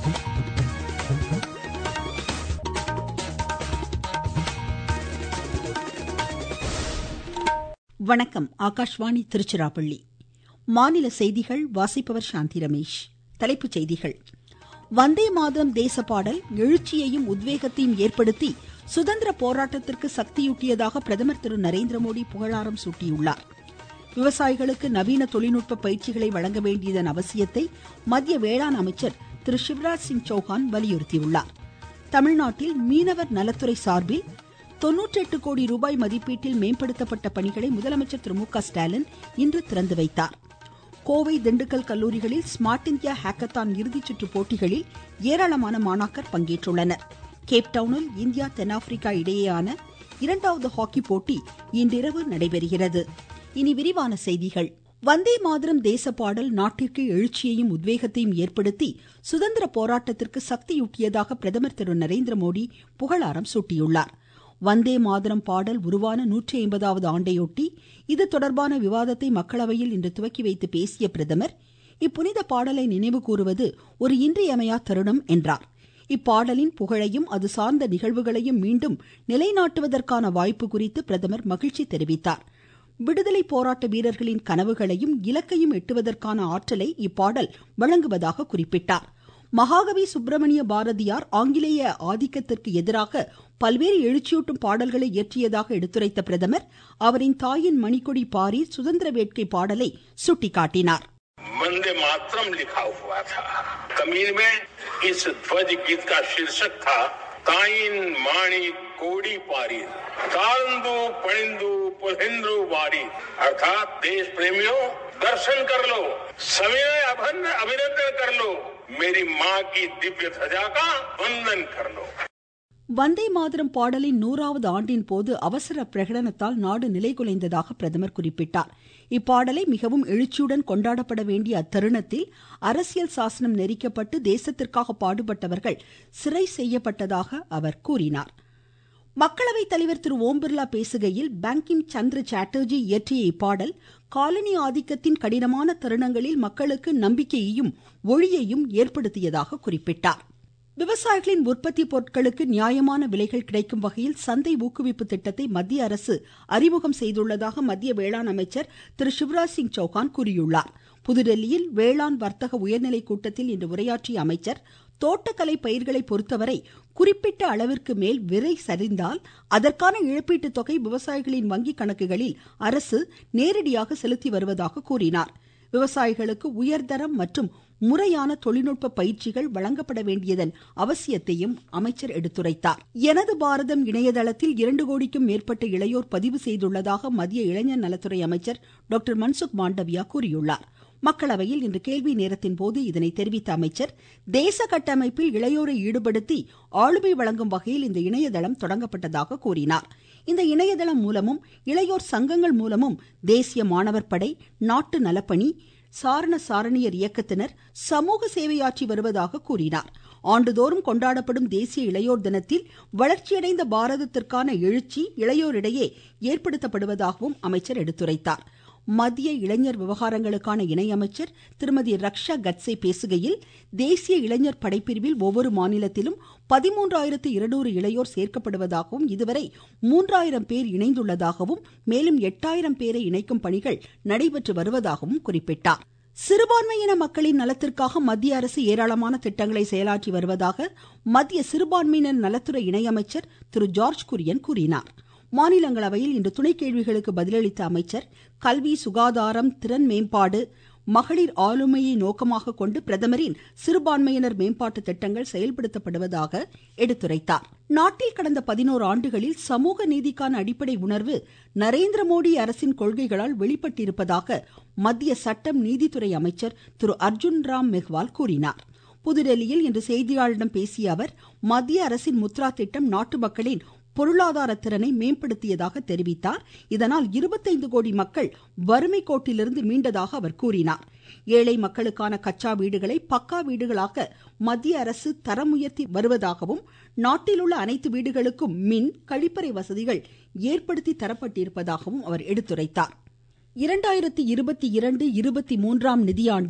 வணக்கம் ஆகாஷ்வாணி திருச்சிராப்பள்ளி மாநில செய்திகள் வாசிப்பவர் சாந்தி ரமேஷ் தலைப்புச் செய்திகள் வந்தே மாதரம் தேச பாடல் எழுச்சியையும் உத்வேகத்தையும் ஏற்படுத்தி சுதந்திர போராட்டத்திற்கு சக்தியூட்டியதாக பிரதமர் திரு நரேந்திரமோடி புகழாரம் சூட்டியுள்ளார் விவசாயிகளுக்கு நவீன தொழில்நுட்ப பயிற்சிகளை வழங்க வேண்டியதன் அவசியத்தை மத்திய வேளாண் அமைச்சர் திரு சிவராஜ் சிங் சௌஹான் வலியுறுத்தியுள்ளார் தமிழ்நாட்டில் மீனவர் நலத்துறை சார்பில் தொன்னூற்றி எட்டு கோடி ரூபாய் மதிப்பீட்டில் மேம்படுத்தப்பட்ட பணிகளை முதலமைச்சர் திரு மு க ஸ்டாலின் இன்று திறந்து வைத்தார் கோவை திண்டுக்கல் கல்லூரிகளில் ஸ்மார்ட் இந்தியா ஹேக்கத்தான் இறுதிச் சுற்று போட்டிகளில் ஏராளமான மாணாக்கர் பங்கேற்றுள்ளனர் கேப்டவுனில் இந்தியா தென்னாப்பிரிக்கா இடையேயான இரண்டாவது ஹாக்கி போட்டி இன்றிரவு நடைபெறுகிறது இனி விரிவான செய்திகள் வந்தே மாதரம் தேச பாடல் நாட்டிற்கு எழுச்சியையும் உத்வேகத்தையும் ஏற்படுத்தி சுதந்திர போராட்டத்திற்கு சக்தியூட்டியதாக பிரதமர் திரு நரேந்திரமோடி புகழாரம் சூட்டியுள்ளார் வந்தே மாதரம் பாடல் உருவான நூற்றி ஐம்பதாவது ஆண்டையொட்டி இது தொடர்பான விவாதத்தை மக்களவையில் இன்று துவக்கி வைத்து பேசிய பிரதமர் இப்புனித பாடலை நினைவு கூறுவது ஒரு இன்றியமையா தருணம் என்றார் இப்பாடலின் புகழையும் அது சார்ந்த நிகழ்வுகளையும் மீண்டும் நிலைநாட்டுவதற்கான வாய்ப்பு குறித்து பிரதமர் மகிழ்ச்சி தெரிவித்தார் விடுதலை போராட்ட வீரர்களின் கனவுகளையும் இலக்கையும் எட்டுவதற்கான ஆற்றலை இப்பாடல் வழங்குவதாக குறிப்பிட்டார் மகாகவி சுப்பிரமணிய பாரதியார் ஆங்கிலேய ஆதிக்கத்திற்கு எதிராக பல்வேறு எழுச்சியூட்டும் பாடல்களை இயற்றியதாக எடுத்துரைத்த பிரதமர் அவரின் தாயின் மணிக்கொடி பாரி சுதந்திர வேட்கை பாடலை சுட்டிக்காட்டினார் वंदे मातरम लिखा हुआ था कमीन में इस ध्वज गीत का शीर्षक था ताइन माणी कोड़ी पारी कांदू पणिंदू पुलिंद्रू वारी अर्थात देश प्रेमियों दर्शन कर लो सविनय अभिन्न अभिनंदन कर लो मेरी माँ की दिव्य ध्वजा का वंदन कर लो வந்தே மாதரம் பாடலின் நூறாவது ஆண்டின் போது அவசர பிரகடனத்தால் நாடு நிலைகுலைந்ததாக பிரதமர் குறிப்பிட்டார் இப்பாடலை மிகவும் எழுச்சியுடன் கொண்டாடப்பட வேண்டிய அத்தருணத்தில் அரசியல் சாசனம் நெறிக்கப்பட்டு தேசத்திற்காக பாடுபட்டவர்கள் சிறை செய்யப்பட்டதாக அவர் கூறினார் மக்களவை தலைவர் திரு ஓம் பிர்லா பேசுகையில் பேங்கிம் சந்திர சாட்டர்ஜி இயற்றிய இப்பாடல் காலனி ஆதிக்கத்தின் கடினமான தருணங்களில் மக்களுக்கு நம்பிக்கையையும் ஒளியையும் ஏற்படுத்தியதாக குறிப்பிட்டார் விவசாயிகளின் உற்பத்தி பொருட்களுக்கு நியாயமான விலைகள் கிடைக்கும் வகையில் சந்தை ஊக்குவிப்பு திட்டத்தை மத்திய அரசு அறிமுகம் செய்துள்ளதாக மத்திய வேளாண் அமைச்சர் திரு சிவராஜ் சிங் சௌகான் கூறியுள்ளார் புதுடெல்லியில் வேளாண் வர்த்தக உயர்நிலை கூட்டத்தில் இன்று உரையாற்றிய அமைச்சர் தோட்டக்கலை பயிர்களை பொறுத்தவரை குறிப்பிட்ட அளவிற்கு மேல் விலை சரிந்தால் அதற்கான இழப்பீட்டு தொகை விவசாயிகளின் வங்கி கணக்குகளில் அரசு நேரடியாக செலுத்தி வருவதாக கூறினார் விவசாயிகளுக்கு உயர்தரம் மற்றும் முறையான தொழில்நுட்ப பயிற்சிகள் வழங்கப்பட வேண்டியதன் அவசியத்தையும் அமைச்சர் எடுத்துரைத்தார் எனது பாரதம் இணையதளத்தில் இரண்டு கோடிக்கும் மேற்பட்ட இளையோர் பதிவு செய்துள்ளதாக மத்திய இளைஞர் நலத்துறை அமைச்சர் டாக்டர் மன்சுக் மாண்டவியா கூறியுள்ளார் மக்களவையில் இன்று கேள்வி நேரத்தின் போது இதனை தெரிவித்த அமைச்சர் தேச கட்டமைப்பில் இளையோரை ஈடுபடுத்தி ஆளுமை வழங்கும் வகையில் இந்த இணையதளம் தொடங்கப்பட்டதாக கூறினார் இந்த இணையதளம் மூலமும் இளையோர் சங்கங்கள் மூலமும் தேசிய மாணவர் படை நாட்டு நலப்பணி சாரண சாரணியர் இயக்கத்தினர் சமூக சேவையாற்றி வருவதாக கூறினார் ஆண்டுதோறும் கொண்டாடப்படும் தேசிய இளையோர் தினத்தில் வளர்ச்சியடைந்த பாரதத்திற்கான எழுச்சி இளையோரிடையே ஏற்படுத்தப்படுவதாகவும் அமைச்சர் எடுத்துரைத்தார் மத்திய இளைஞர் விவகாரங்களுக்கான இணையமைச்சர் திருமதி ரக்ஷா கட்சே பேசுகையில் தேசிய இளைஞர் படைப்பிரிவில் ஒவ்வொரு மாநிலத்திலும் பதிமூன்றாயிரத்து இருநூறு இளையோர் சேர்க்கப்படுவதாகவும் இதுவரை மூன்றாயிரம் பேர் இணைந்துள்ளதாகவும் மேலும் எட்டாயிரம் பேரை இணைக்கும் பணிகள் நடைபெற்று வருவதாகவும் குறிப்பிட்டார் சிறுபான்மையின மக்களின் நலத்திற்காக மத்திய அரசு ஏராளமான திட்டங்களை செயலாற்றி வருவதாக மத்திய சிறுபான்மையினர் நலத்துறை இணையமைச்சர் திரு ஜார்ஜ் குரியன் கூறினார் மாநிலங்களவையில் இன்று துணை கேள்விகளுக்கு பதிலளித்த அமைச்சர் கல்வி சுகாதாரம் திறன் மேம்பாடு மகளிர் ஆளுமையை நோக்கமாக கொண்டு பிரதமரின் சிறுபான்மையினர் மேம்பாட்டு திட்டங்கள் செயல்படுத்தப்படுவதாக எடுத்துரைத்தார் நாட்டில் கடந்த பதினோரு ஆண்டுகளில் சமூக நீதிக்கான அடிப்படை உணர்வு நரேந்திர மோடி அரசின் கொள்கைகளால் வெளிப்பட்டிருப்பதாக மத்திய சட்டம் நீதித்துறை அமைச்சர் திரு அர்ஜுன் ராம் மெஹ்வால் கூறினார் புதுடெல்லியில் இன்று செய்தியாளர்களிடம் பேசிய அவர் மத்திய அரசின் முத்ரா திட்டம் நாட்டு மக்களின் பொருளாதார திறனை மேம்படுத்தியதாக தெரிவித்தார் இதனால் இருபத்தைந்து கோடி மக்கள் வறுமை கோட்டிலிருந்து மீண்டதாக அவர் கூறினார் ஏழை மக்களுக்கான கச்சா வீடுகளை பக்கா வீடுகளாக மத்திய அரசு தரம் உயர்த்தி வருவதாகவும் நாட்டில் உள்ள அனைத்து வீடுகளுக்கும் மின் கழிப்பறை வசதிகள் ஏற்படுத்தி தரப்பட்டிருப்பதாகவும் அவர் எடுத்துரைத்தார் இரண்டாயிரத்தி இருபத்தி இரண்டு இருபத்தி மூன்றாம் நிதியாண்டில்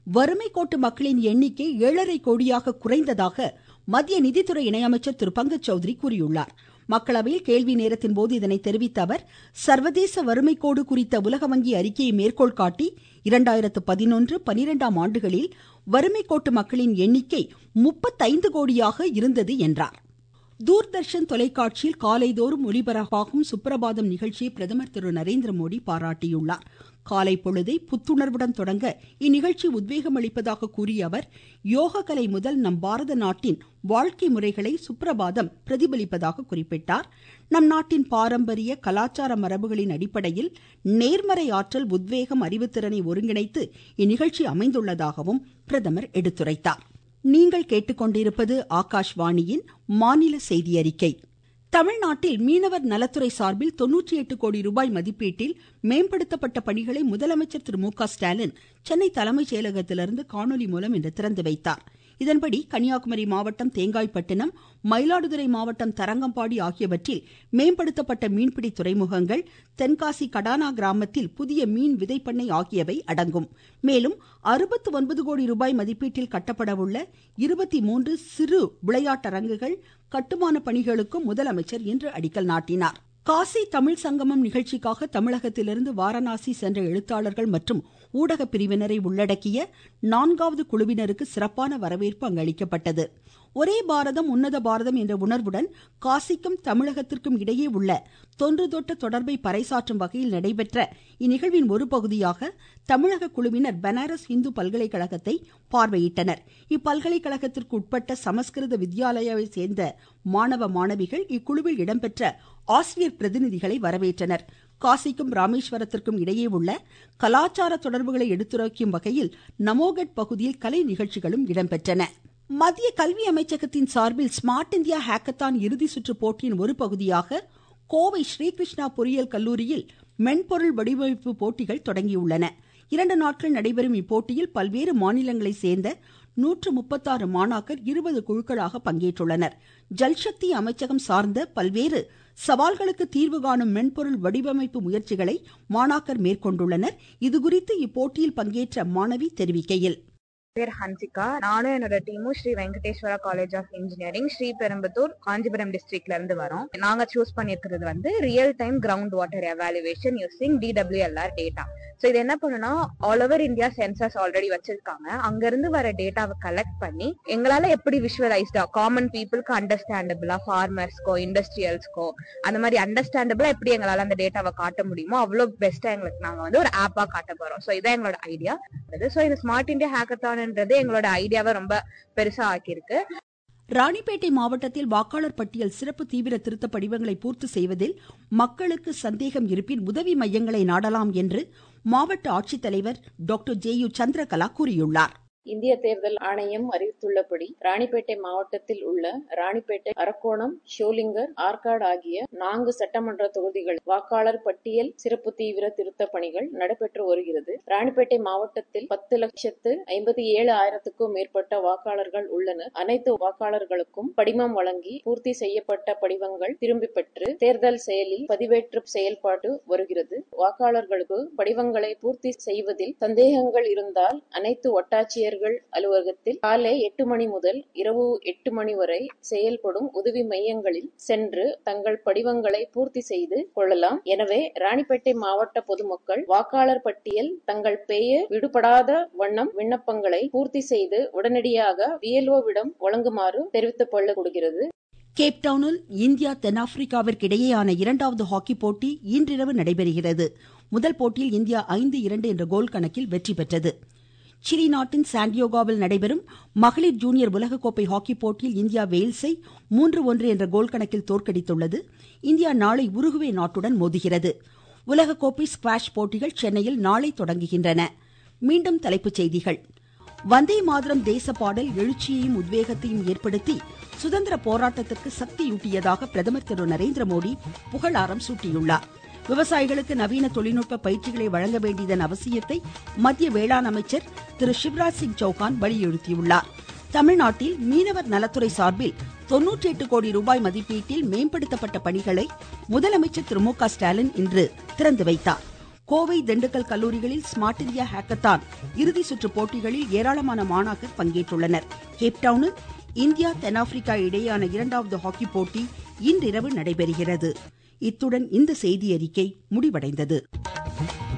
வறுமை கோட்டு மக்களின் எண்ணிக்கை ஏழரை கோடியாக குறைந்ததாக மத்திய நிதித்துறை இணையமைச்சர் திரு பங்கஜ் சௌத்ரி கூறியுள்ளார் மக்களவையில் கேள்வி நேரத்தின் போது இதனை தெரிவித்த அவர் சர்வதேச வறுமை கோடு குறித்த உலக வங்கி அறிக்கையை மேற்கோள் காட்டி இரண்டாயிரத்து பதினொன்று பனிரெண்டாம் ஆண்டுகளில் வறுமை கோட்டு மக்களின் எண்ணிக்கை முப்பத்தைந்து கோடியாக இருந்தது என்றார் தூர்தர்ஷன் தொலைக்காட்சியில் காலைதோறும் ஒலிபரப்பாகும் சுப்பிரபாதம் நிகழ்ச்சியை பிரதமர் திரு நரேந்திர மோடி பாராட்டியுள்ளார் காலை பொழுதை புத்துணர்வுடன் தொடங்க இந்நிகழ்ச்சி உத்வேகம் அளிப்பதாக கூறிய அவர் யோக கலை முதல் நம் பாரத நாட்டின் வாழ்க்கை முறைகளை சுப்பிரபாதம் பிரதிபலிப்பதாக குறிப்பிட்டார் நம் நாட்டின் பாரம்பரிய கலாச்சார மரபுகளின் அடிப்படையில் நேர்மறை ஆற்றல் உத்வேகம் அறிவுத்திறனை ஒருங்கிணைத்து இந்நிகழ்ச்சி அமைந்துள்ளதாகவும் பிரதமர் எடுத்துரைத்தார் நீங்கள் கேட்டுக்கொண்டிருப்பது ஆகாஷ்வாணியின் மாநில செய்தி அறிக்கை தமிழ்நாட்டில் மீனவர் நலத்துறை சார்பில் தொன்னூற்றி எட்டு கோடி ரூபாய் மதிப்பீட்டில் மேம்படுத்தப்பட்ட பணிகளை முதலமைச்சர் திரு மு க ஸ்டாலின் சென்னை தலைமைச் செயலகத்திலிருந்து காணொலி மூலம் இன்று திறந்து வைத்தார் இதன்படி கன்னியாகுமரி மாவட்டம் தேங்காய்பட்டினம் மயிலாடுதுறை மாவட்டம் தரங்கம்பாடி ஆகியவற்றில் மேம்படுத்தப்பட்ட மீன்பிடி துறைமுகங்கள் தென்காசி கடானா கிராமத்தில் புதிய மீன் விதைப்பண்ணை ஆகியவை அடங்கும் மேலும் அறுபத்து ஒன்பது கோடி ரூபாய் மதிப்பீட்டில் கட்டப்பட உள்ள இருபத்தி மூன்று சிறு விளையாட்டரங்குகள் கட்டுமான பணிகளுக்கும் முதலமைச்சர் இன்று அடிக்கல் நாட்டினார் காசி தமிழ் சங்கமம் நிகழ்ச்சிக்காக தமிழகத்திலிருந்து வாரணாசி சென்ற எழுத்தாளர்கள் மற்றும் ஊடக பிரிவினரை உள்ளடக்கிய நான்காவது குழுவினருக்கு சிறப்பான வரவேற்பு அங்கு அளிக்கப்பட்டது ஒரே பாரதம் உன்னத பாரதம் என்ற உணர்வுடன் காசிக்கும் தமிழகத்திற்கும் இடையே உள்ள தொன்று தொட்ட தொடர்பை பறைசாற்றும் வகையில் நடைபெற்ற இந்நிகழ்வின் ஒரு பகுதியாக தமிழக குழுவினர் பனாரஸ் இந்து பல்கலைக்கழகத்தை பார்வையிட்டனர் இப்பல்கலைக்கழகத்திற்கு உட்பட்ட சமஸ்கிருத வித்யாலயாவை சேர்ந்த மாணவ மாணவிகள் இக்குழுவில் இடம்பெற்ற ஆசிரியர் பிரதிநிதிகளை வரவேற்றனர் காசிக்கும் ராமேஸ்வரத்திற்கும் இடையே உள்ள கலாச்சார தொடர்புகளை எடுத்துரைக்கும் வகையில் நமோகட் பகுதியில் கலை நிகழ்ச்சிகளும் இடம்பெற்றன மத்திய கல்வி அமைச்சகத்தின் சார்பில் ஸ்மார்ட் இந்தியா ஹேக்கத்தான் இறுதி சுற்று போட்டியின் ஒரு பகுதியாக கோவை ஸ்ரீகிருஷ்ணா பொறியியல் கல்லூரியில் மென்பொருள் வடிவமைப்பு போட்டிகள் தொடங்கியுள்ளன இரண்டு நாட்கள் நடைபெறும் இப்போட்டியில் பல்வேறு மாநிலங்களை சேர்ந்த நூற்று முப்பத்தாறு மாணாக்கர் இருபது குழுக்களாக பங்கேற்றுள்ளனர் ஜல்சக்தி அமைச்சகம் சார்ந்த பல்வேறு சவால்களுக்கு தீர்வு காணும் மென்பொருள் வடிவமைப்பு முயற்சிகளை மாணாக்கர் மேற்கொண்டுள்ளனர் இதுகுறித்து இப்போட்டியில் பங்கேற்ற மாணவி தெரிவிக்கையில் பேர் ஹன்சிகா நானும் என்னோட டீமும் Sri Venkateswara college of engineering Sriperumbudur Kanchipuram டிஸ்ட்ரிக்ட்ல இருந்து வரோம் நாங்க சூஸ் பண்ணிருக்கிறது வந்து real time ground water evaluation using D W L R data so இது என்ன பண்ணுனா all over India census already வச்சிருக்காங்க அங்க இருந்து வர டேட்டாவை கலெக்ட் பண்ணி எங்களால எப்படி விஷுவலைஸ்டா காமன் பீப்புளுக்கு அண்டர்ஸ்டாண்டபிளா ஃபார்மர்ஸ்க்கோ இண்டஸ்ட்ரியல்ஸ்க்கோ அந்த மாதிரி அண்டர்ஸ்டாண்டபிளா எப்படி எங்களால அந்த டேட்டாவை காட்ட முடியுமோ அவ்வளோ பெஸ்டா எங்களுக்கு நாங்க வந்து ஒரு ஆப்பா காட்ட போறோம் ஸோ இதான் எங்களோட ஐடியா ஸோ இந்த ஸ்மார்ட் இந்தியா ஹேக்கத்தான்ன்றது எங்களோட ஐடியாவை ரொம்ப பெருசா ஆக்கியிருக்கு ராணிப்பேட்டை மாவட்டத்தில் வாக்காளர் பட்டியல் சிறப்பு தீவிர திருத்த படிவங்களை பூர்த்தி செய்வதில் மக்களுக்கு சந்தேகம் இருப்பின் உதவி மையங்களை நாடலாம் என்று மாவட்ட ஆட்சித்தலைவர் டாக்டர் ஜே யு சந்திரகலா கூறியுள்ளார் இந்திய தேர்தல் ஆணையம் அறிவித்துள்ளபடி ராணிப்பேட்டை மாவட்டத்தில் உள்ள ராணிப்பேட்டை அரக்கோணம் ஷோலிங்கர் ஆற்காடு ஆகிய நான்கு சட்டமன்ற தொகுதிகள் வாக்காளர் பட்டியல் சிறப்பு தீவிர திருத்த பணிகள் நடைபெற்று வருகிறது ராணிப்பேட்டை மாவட்டத்தில் பத்து லட்சத்து ஐம்பத்தி ஏழு ஆயிரத்துக்கும் மேற்பட்ட வாக்காளர்கள் உள்ளனர் அனைத்து வாக்காளர்களுக்கும் படிமம் வழங்கி பூர்த்தி செய்யப்பட்ட படிவங்கள் திரும்பி பெற்று தேர்தல் செயலில் பதிவேற்று செயல்பாடு வருகிறது வாக்காளர்களுக்கு படிவங்களை பூர்த்தி செய்வதில் சந்தேகங்கள் இருந்தால் அனைத்து வட்டாட்சியர் ஆட்சியர்கள் அலுவலகத்தில் காலை எட்டு மணி முதல் இரவு எட்டு மணி வரை செயல்படும் உதவி மையங்களில் சென்று தங்கள் படிவங்களை பூர்த்தி செய்து கொள்ளலாம் எனவே ராணிப்பேட்டை மாவட்ட பொதுமக்கள் வாக்காளர் பட்டியல் தங்கள் பெயர் விடுபடாத வண்ணம் விண்ணப்பங்களை பூர்த்தி செய்து உடனடியாக விஎல்ஓவிடம் வழங்குமாறு தெரிவித்துக் கொள்ளப்படுகிறது கேப்டவுனில் இந்தியா தென்னாப்பிரிக்காவிற்கு இடையேயான இரண்டாவது ஹாக்கி போட்டி இன்றிரவு நடைபெறுகிறது முதல் போட்டியில் இந்தியா ஐந்து இரண்டு என்ற கோல் கணக்கில் வெற்றி பெற்றது சிலி நாட்டின் சாண்டியோகாவில் நடைபெறும் மகளிர் ஜூனியர் உலகக்கோப்பை ஹாக்கி போட்டியில் இந்தியா வெயில்ஸை மூன்று ஒன்று என்ற கோல் கணக்கில் தோற்கடித்துள்ளது இந்தியா நாளை உருகுவே நாட்டுடன் மோதுகிறது உலகக்கோப்பை ஸ்குவாஷ் போட்டிகள் சென்னையில் நாளை தொடங்குகின்றன மீண்டும் தலைப்புச் செய்திகள் வந்தே மாதரம் தேச பாடல் எழுச்சியையும் உத்வேகத்தையும் ஏற்படுத்தி சுதந்திர போராட்டத்திற்கு சக்தியூட்டியதாக பிரதமர் திரு நரேந்திர மோடி புகழாரம் சூட்டியுள்ளார் விவசாயிகளுக்கு நவீன தொழில்நுட்ப பயிற்சிகளை வழங்க வேண்டியதன் அவசியத்தை மத்திய வேளாண் அமைச்சர் திரு சிவராஜ் சிங் சௌகான் வலியுறுத்தியுள்ளார் தமிழ்நாட்டில் மீனவர் நலத்துறை சார்பில் தொன்னூற்றி எட்டு கோடி ரூபாய் மதிப்பீட்டில் மேம்படுத்தப்பட்ட பணிகளை முதலமைச்சர் திரு மு க ஸ்டாலின் இன்று திறந்து வைத்தார் கோவை திண்டுக்கல் கல்லூரிகளில் ஸ்மார்ட் இந்தியா ஹேக்கத்தான் இறுதி சுற்று போட்டிகளில் ஏராளமான மாணாக்கர் பங்கேற்றுள்ளனர் கேப்டவுனில் இந்தியா தென்னாப்பிரிக்கா இடையேயான இரண்டாவது ஹாக்கி போட்டி இன்றிரவு நடைபெறுகிறது இத்துடன் இந்த செய்தியறிக்கை முடிவடைந்தது